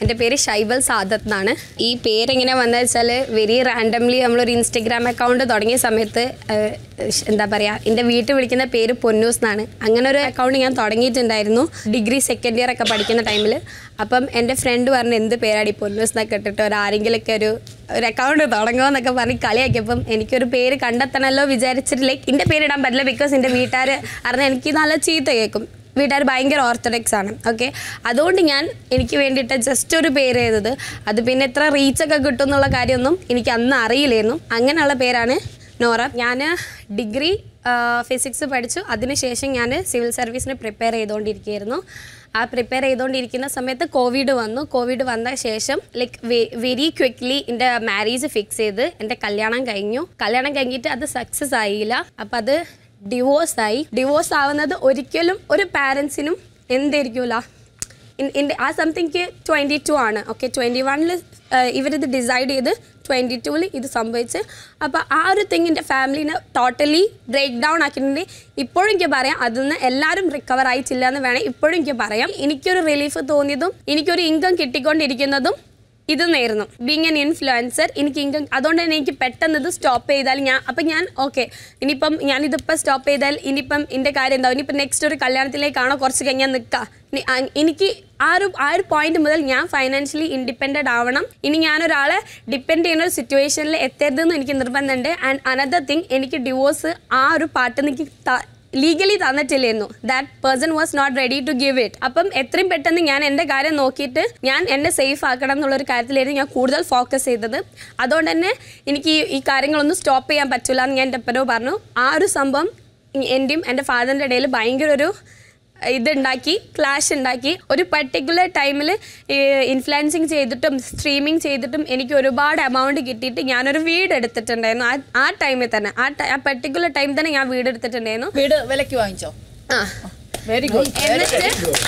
എൻ്റെ പേര് ഷൈബൽ സാദത്ത് എന്നാണ് ഈ പേരെങ്ങനെ വന്നത് വെച്ചാൽ വെരി റാൻഡംലി നമ്മളൊരു ഇൻസ്റ്റഗ്രാം അക്കൗണ്ട് തുടങ്ങിയ സമയത്ത് ഏഹ്, ഷ് എന്താ പറയുക എൻ്റെ വീട്ടിൽ വിളിക്കുന്ന പേര് പൊന്നൂസ് എന്നാണ് അങ്ങനെ ഒരു അക്കൗണ്ട് ഞാൻ തുടങ്ങിയിട്ടുണ്ടായിരുന്നു ഡിഗ്രി സെക്കൻഡ് ഇയർ ഒക്കെ പഠിക്കുന്ന ടൈമിൽ അപ്പം എൻ്റെ ഫ്രണ്ട് പറഞ്ഞു എന്ത് പേരാടി പൊന്നൂസ് എന്നൊക്കെ ഇട്ടിട്ട് ഒരു ആരെങ്കിലുമൊക്കെ ഒരു ഒരു അക്കൗണ്ട് തുടങ്ങുമോ എന്നൊക്കെ പറഞ്ഞ് കളിയാക്കിയപ്പം എനിക്കൊരു പേര് കണ്ടെത്തണമല്ലോ വിചാരിച്ചിട്ട് ലൈക്ക് എൻ്റെ പേരിടാൻ പറ്റില്ല ബിക്കോസ് എൻ്റെ വീട്ടുകാർ അറിഞ്ഞാൽ എനിക്ക് നല്ല ചീത്ത കേൾക്കും വീട്ടുകാർ ഭയങ്കര ഓർത്തഡോക്സ് ആണ് ഓക്കെ അതുകൊണ്ട് ഞാൻ എനിക്ക് വേണ്ടിയിട്ട് ജസ്റ്റ് ഒരു പേര് ചെയ്തത് അത് പിന്നെ എത്ര റീച്ചൊക്കെ കിട്ടും എന്നുള്ള കാര്യമൊന്നും എനിക്ക് അന്ന് അറിയില്ലായിരുന്നു അങ്ങനെയുള്ള പേരാണ് നോറ ഞാൻ ഡിഗ്രി ഫിസിക്സ് പഠിച്ചു അതിനുശേഷം ഞാൻ സിവിൽ സർവീസിന് പ്രിപ്പയർ ചെയ്തുകൊണ്ടിരിക്കുകയായിരുന്നു ആ പ്രിപ്പയർ ചെയ്തുകൊണ്ടിരിക്കുന്ന സമയത്ത് കോവിഡ് വന്നു കോവിഡ് വന്ന ശേഷം ലൈക്ക് വെരി ക്വിക്ക്ലി എൻ്റെ മാരേജ് ഫിക്സ് ചെയ്ത് എൻ്റെ കല്യാണം കഴിഞ്ഞു കല്യാണം കഴിഞ്ഞിട്ട് അത് സക്സസ് ആയില്ല അപ്പം അത് ഡിവോഴ്സ് ആയി ഡിവോഴ്സ് ആവുന്നത് ഒരിക്കലും ഒരു പാരൻസിനും എന്തായിരിക്കുമല്ല ഇൻ ആ സംതിങ് ട്വൻറ്റി ടു ആണ് ഓക്കെ ട്വൻറ്റി വണ്ണിൽ ഇവരിത് ഡിസൈഡ് ചെയ്ത് ട്വൻറ്റി ടൂവിൽ ഇത് സംഭവിച്ച് അപ്പോൾ ആ ഒരു തിങ്ങിൻ്റെ ഫാമിലിനെ ടോട്ടലി ബ്രേക്ക് ഡൗൺ ആക്കിയിട്ടുണ്ട് ഇപ്പോഴും എനിക്ക് പറയാം അതിൽ നിന്ന് എല്ലാവരും റിക്കവർ ആയിട്ടില്ല എന്ന് വേണം ഇപ്പോഴും എനിക്ക് പറയാം എനിക്കൊരു റിലീഫ് തോന്നിയതും എനിക്കൊരു ഇൻകം കിട്ടിക്കൊണ്ടിരിക്കുന്നതും ഇത് നേരുന്നു ബീങ് എൻ ഇൻഫ്ലുവൻസർ എനിക്ക് ഇൻകം അതുകൊണ്ട് തന്നെ എനിക്ക് പെട്ടെന്ന് ഇത് സ്റ്റോപ്പ് ചെയ്താൽ ഞാൻ അപ്പം ഞാൻ ഓക്കെ ഇനിയിപ്പം ഞാനിതിപ്പോൾ സ്റ്റോപ്പ് ചെയ്താൽ ഇനിയിപ്പം എൻ്റെ കാര്യം എന്താവും ഇനിയിപ്പം നെക്സ്റ്റ് ഒരു കല്യാണത്തിലേക്കാണോ കുറച്ച് കഴിഞ്ഞാൽ നിൽക്കുക ഇനി അ- എനിക്ക് ആ ഒരു ആ ഒരു പോയിന്റ് മുതൽ ഞാൻ ഫൈനാൻഷ്യലി ഇൻഡിപെൻഡൻ്റ് ആവണം ഇനി ഞാനൊരാളെ ഡിപ്പെൻഡ് ചെയ്യുന്ന ഒരു സിറ്റുവേഷനിൽ എത്തരുതെന്ന് എനിക്ക് നിർബന്ധമുണ്ട് ആൻഡ് അനദർ തിങ് എനിക്ക് ഡിവോഴ്സ് ആ ഒരു പാട്ട് എനിക്ക് ത- ലീഗലി തന്നിട്ടില്ലായിരുന്നു that person was not ready to give it അപ്പം എത്രയും പെട്ടെന്ന് ഞാൻ എൻ്റെ കാര്യം നോക്കിയിട്ട് ഞാൻ എന്നെ സേഫ് ആക്കണം എന്നുള്ളൊരു കാര്യത്തിലായിരുന്നു ഞാൻ കൂടുതൽ ഫോക്കസ് ചെയ്തത് അതുകൊണ്ട് തന്നെ എനിക്ക് ഈ- ഈ കാര്യങ്ങളൊന്നും സ്റ്റോപ്പ് ചെയ്യാൻ പറ്റില്ല എന്ന് ഞാൻ എൻ്റെ എപ്പോഴോ പറഞ്ഞു ആ ഒരു സംഭവം എൻ്റെയും എൻ്റെ ഫാദറിൻ്റെ ഇടയിൽ ഭയങ്കര ഒരു ഇതുണ്ടാക്കി ക്ലാഷ് ഉണ്ടാക്കി ഒരു പർട്ടിക്കുലർ ടൈമിൽ ഇൻഫ്ലുവൻസിങ് ചെയ്തിട്ടും സ്ട്രീമിങ് ചെയ്തിട്ടും എനിക്ക് ഒരുപാട് എമൗണ്ട് കിട്ടിയിട്ട് ഞാനൊരു വീട് എടുത്തിട്ടുണ്ടായിരുന്നു ആ ആ ടൈമിൽ തന്നെ ആ ടൈ- ആ പർട്ടിക്കുലർ ടൈം തന്നെ ഞാൻ വീട് എടുത്തിട്ടുണ്ടായിരുന്നു വീട് വിലക്ക് വാങ്ങിച്ചോ ആ വെരി ഗുഡ് എന്നിട്ട്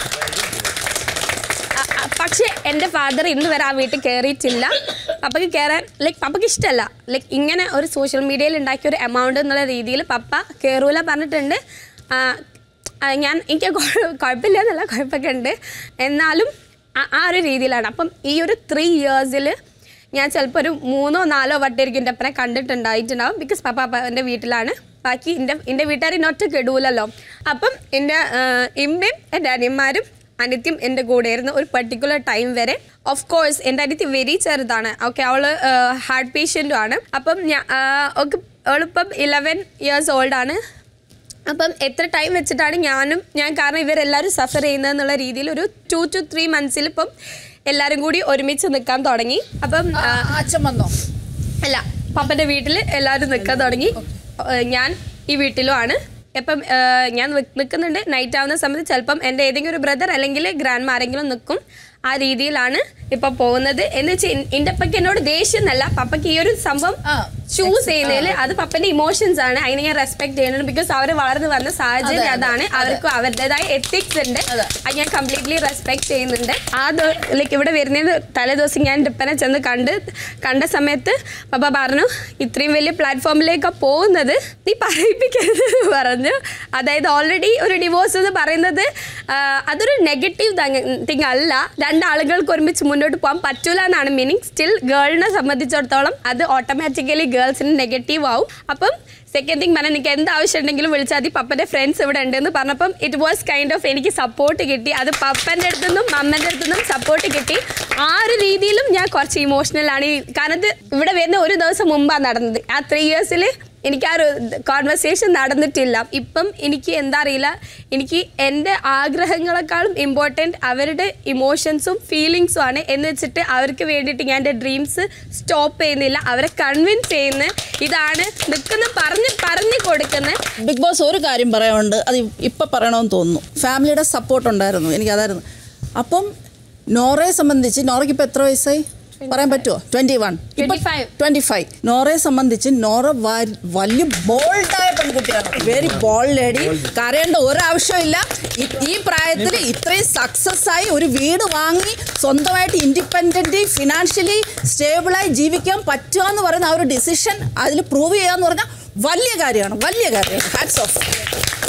അ- അ- പക്ഷേ എൻ്റെ ഫാദർ ഇന്ന് വരെ ആ വീട്ടിൽ കയറിയിട്ടില്ല പപ്പയ്ക്ക് കയറാൻ ലൈക്ക് പപ്പയ്ക്ക് ഇഷ്ടമല്ല ലൈക്ക് ഇങ്ങനെ ഒരു സോഷ്യൽ മീഡിയയിൽ ഉണ്ടാക്കിയ ഒരു എമൗണ്ട് എന്നുള്ള രീതിയിൽ പപ്പ കയറൂല പറഞ്ഞിട്ടുണ്ട് ആ, ആ, ഞാൻ എനിക്ക് കുഴ- കുഴപ്പമില്ല എന്നല്ല കുഴപ്പമൊക്കെ ഉണ്ട് എന്നാലും ആ- ആ ഒരു രീതിയിലാണ് അപ്പം ഈ ഒരു ത്രീ ഇയേഴ്സിൽ ഞാൻ ചിലപ്പോൾ ഒരു മൂന്നോ നാലോ വട്ടായിരിക്കും എൻ്റെ അപ്പനെ കണ്ടിട്ടുണ്ടായിട്ടുണ്ടാവും ബിക്കോസ് പപ്പ പപ്പ എൻ്റെ വീട്ടിലാണ് ബാക്കി എൻ്റെ എൻ്റെ വീട്ടുകാർ ഇന്നൊറ്റ കെടൂലല്ലോ അപ്പം എൻ്റെ ഇമ്മയും എൻ്റെ അനിയന്മാരും അനിത്യം എൻ്റെ കൂടെയായിരുന്നു ഒരു പർട്ടിക്കുലർ ടൈം വരെ ഓഫ് കോഴ്സ് എൻ്റെ അനിത്യം വെരി ചെറുതാണ് ഓക്കെ അവൾ ഹാർട്ട് പേഷ്യൻറ്റും ആണ് അപ്പം ഞാൻ ഒക്കെ അവളിപ്പം ഇലവൻ ഇയേഴ്സ് ഓൾഡ് ആണ് അപ്പം എത്ര ടൈം വെച്ചിട്ടാണ് ഞാനും ഞാൻ കാരണം ഇവരെല്ലാവരും സഫർ ചെയ്യുന്നതെന്നുള്ള രീതിയിൽ ഒരു ടു ടു ത്രീ മന്ത്സിൽ ഇപ്പം എല്ലാവരും കൂടി ഒരുമിച്ച് നിൽക്കാൻ തുടങ്ങി അപ്പം ആ, അച്ഛൻ വന്നോ അല്ല പപ്പൻ്റെ വീട്ടിൽ എല്ലാവരും നിൽക്കാൻ തുടങ്ങി ഏഹ് ഞാൻ ഈ വീട്ടിലും ആണ് ഇപ്പം ഏഹ് ഞാൻ നിക്ക് നിൽക്കുന്നുണ്ട് നൈറ്റ് ആവുന്ന സമയത്ത് ചിലപ്പം എൻ്റെ ഏതെങ്കിലും ഒരു ബ്രദർ അല്ലെങ്കിൽ ഗ്രാൻഡ് ആരെങ്കിലും നിൽക്കും ആ രീതിയിലാണ് ഇപ്പം പോകുന്നത് എന്ന് വെച്ചാൽ എൻ്റെ അപ്പയ്ക്ക് എന്നോട് ദേഷ്യം എന്നല്ല പപ്പയ്ക്ക് ഈ ഒരു സംഭവം ആ, ചൂസ് ചെയ്യുന്നതിൽ അത് പപ്പന്റെ ഇമോഷൻസ് ആണ് അതിനെ ഞാൻ റെസ്പെക്ട് ചെയ്യുന്നുണ്ട് ബിക്കോസ് അവർ വളർന്നു വന്ന സാഹചര്യം അതാണ് അവർക്ക് അവരുടേതായ എത്തിക്സ് ഉണ്ട് അതെ. അത് ഞാൻ കംപ്ലീറ്റ്ലി റെസ്പെക്ട് ചെയ്യുന്നുണ്ട് ആ ലൈക്ക് ഇവിടെ വരുന്നതിന് തലേ ദിവസം ഞാൻ ഡിപ്പനെ ചെന്ന് കണ്ട് കണ്ട സമയത്ത് പപ്പ പറഞ്ഞു ഇത്രയും വലിയ പ്ലാറ്റ്ഫോമിലേക്ക് പോകുന്നത് നീ പറയിപ്പിക്കരുത് എന്ന് പറഞ്ഞു അതായത് ഓൾറെഡി ഒരു ഡിവോഴ്സ് എന്ന് പറയുന്നത് ആ, അതൊരു നെഗറ്റീവ് തിങ് അല്ല രണ്ടാളുകൾക്ക് ഒരുമിച്ച് മുന്നോട്ട് പോകാൻ പറ്റൂല എന്നാണ് മീനിങ് സ്റ്റിൽ ഗേളിനെ സംബന്ധിച്ചിടത്തോളം അത് ഓട്ടോമാറ്റിക്കലി ഗേൾസിന് നെഗറ്റീവ് ആവും അപ്പം സെക്കൻഡ് തിങ് പറഞ്ഞാൽ നിങ്ങൾക്ക് എന്ത് ആവശ്യം ഉണ്ടെങ്കിലും വിളിച്ചാൽ മതി പപ്പൻ്റെ ഫ്രണ്ട്സ് ഇവിടെ ഉണ്ടെന്ന് പറഞ്ഞപ്പം ഇറ്റ് വാസ് കൈൻഡ് ഓഫ് എനിക്ക് സപ്പോർട്ട് കിട്ടി അത് പപ്പൻ്റെ അടുത്തു നിന്നും അമ്മൻ്റെ അടുത്തു നിന്നും സപ്പോർട്ട് കിട്ടി ആ ഒരു രീതിയിലും ഞാൻ കുറച്ച് ഇമോഷണൽ ആണ് ഈ- കാരണം ഇത് ഇവിടെ വരുന്ന ഒരു ദിവസം മുമ്പാണ് നടന്നത് ആ ത്രീ ഇയേഴ്സിൽ എനിക്ക് ആ ഒരു കോൺവെർസേഷൻ നടന്നിട്ടില്ല ഇപ്പം എനിക്ക് എന്താ അറിയില്ല എനിക്ക് എൻ്റെ ആഗ്രഹങ്ങളെക്കാളും ഇമ്പോർട്ടൻറ്റ് അവരുടെ ഇമോഷൻസും ഫീലിങ്സും ആണ് എന്ന് വെച്ചിട്ട് അവർക്ക് വേണ്ടിയിട്ട് ഞാൻ എൻ്റെ ഡ്രീംസ് സ്റ്റോപ്പ് ചെയ്യുന്നില്ല അവരെ കൺവിൻസ് ചെയ്യുന്ന ഇതാണ് നിൽക്കുന്ന പറഞ്ഞ് പറഞ്ഞു കൊടുക്കുന്ന ബിഗ് ബോസ് ഒരു കാര്യം പറയാനുണ്ട് അത് ഇപ്പം പറയണമെന്ന് തോന്നുന്നു ഫാമിലിയുടെ സപ്പോർട്ട് ഉണ്ടായിരുന്നു എനിക്കതായിരുന്നു അപ്പം നോറയെ സംബന്ധിച്ച് നോറയ്ക്ക് ഇപ്പം എത്ര വയസ്സായി പറയാൻ പറ്റുമോ ട്വൻറ്റി വൺ 25. ട്വൻറ്റി ഫൈവ് നോറയെ സംബന്ധിച്ച് നോറ വ- വലിയ ബോൾഡായ പെൺകുട്ടിയാണ് വെരി ബോൾഡ് ലേഡി കരയേണ്ട ഒരാവശ്യമില്ല ഈ- ഈ പ്രായത്തിൽ ഇത്രയും സക്സസ് ആയി ഒരു വീട് വാങ്ങി സ്വന്തമായിട്ട് ഇൻഡിപെൻഡൻ്റ് ഫിനാൻഷ്യലി സ്റ്റേബിളായി ജീവിക്കാൻ പറ്റുക എന്ന് പറയുന്ന ആ ഒരു ഡിസിഷൻ അതിൽ പ്രൂവ് ചെയ്യുക എന്ന് പറഞ്ഞാൽ വലിയ കാര്യമാണ് വലിയ കാര്യമാണ് ഹാറ്റ്സ് ഓഫ്